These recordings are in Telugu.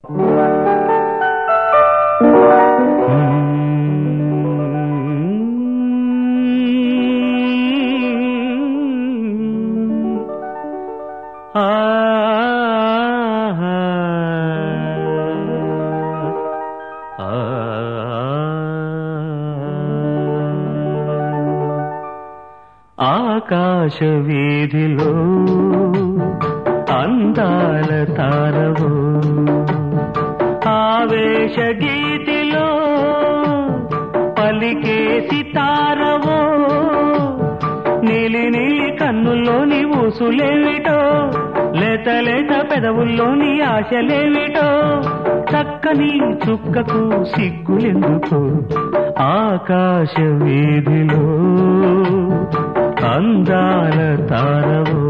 ఆకాశ వీధిలో అందాల తారవు ఆవేశ గీతిలో పలికేసి తారవో నీలి నీలి కన్నుల్లోని ఊసులేమిటో లేత లేత పెదవుల్లోని ఆశలేమిటో చక్కని చుక్కకు సిగ్గులెందుకు ఆకాశ వీధిలో అందాల తారవు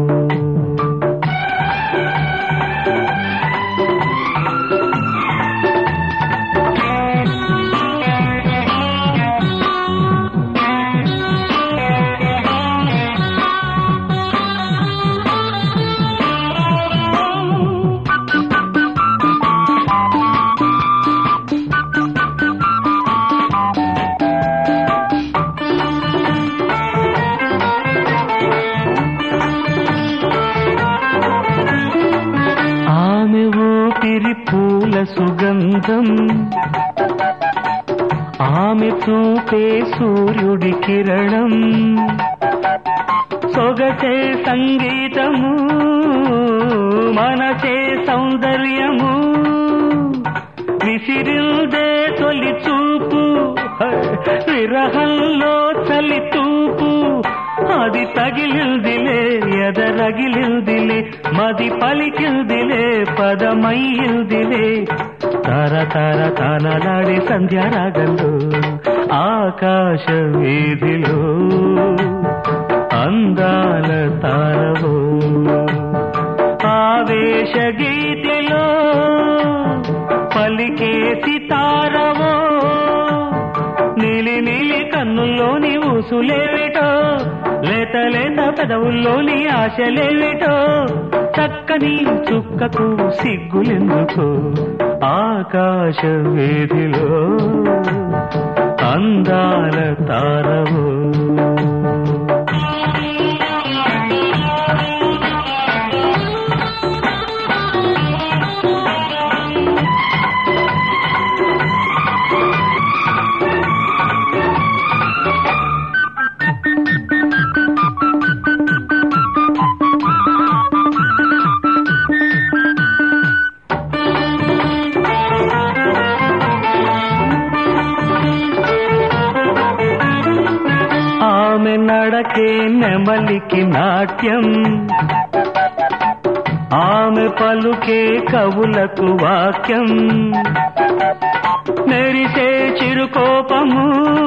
ఆమె ఊపిరి పూల సుగంధం ఆమె చూపే సూర్యుడి కిరణం సొగసే సంగీతము మనసే సౌందర్యము విసిరిందే తొలి చూపు విరహంలో చలి తూపు అది తగిలిందిలే ఎదరగిలిందిలే మది పలికిందిలే పదమయ్యిందిలే తర తర తనలాడే సంధ్యారాగంలో ఆకాశ వీధిలో అందాల తారవో ఆవేశ గీతిలో పలికేసి తారవో నీలి నీలి కన్నుల్లోని ఊసులేవిటో లేత లేత పెదవుల్లోని ఆశలేవిటో చక్కని చుక్కకు సిగ్గులెందుకు ఆకాశ వీధిలో అందాల తారవు ఆమె నడకే నెమలికి నాట్యం ఆమె పలుకే కవులకు వాక్యం మెరిసే చిరుకోపము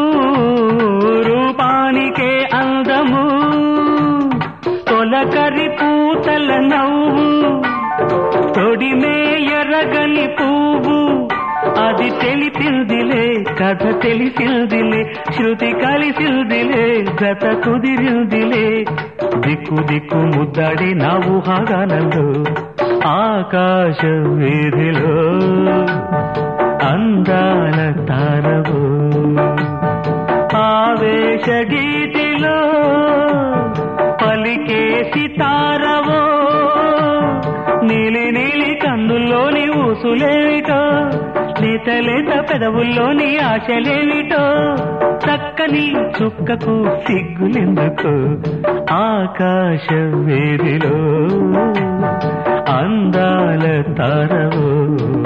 రూపానికే అందము తొలకరి పూతల నవ్వు తొడిమే ఎరగని పువ్వు అది తెలిసిందిలే కథ తెలిసిందిలే శృతి కలిసిందిలే గత కుదిరిందిలే దిక్కు దిక్కు ముద్దడి నా ఊహాగానంలో ఆకాశ వీధిలో అందాల తారవు ఆవేశ గీతిలో పలికేసి తారవో నీలి నీలి కన్నుల్లోని ఊసులేవిటో లేత లేత పెదవుల్లోని ఆశలేవిటో చక్కని చుక్కకు సిగ్గులెందుకు ఆకాశ వేదిలో అందాల తారవు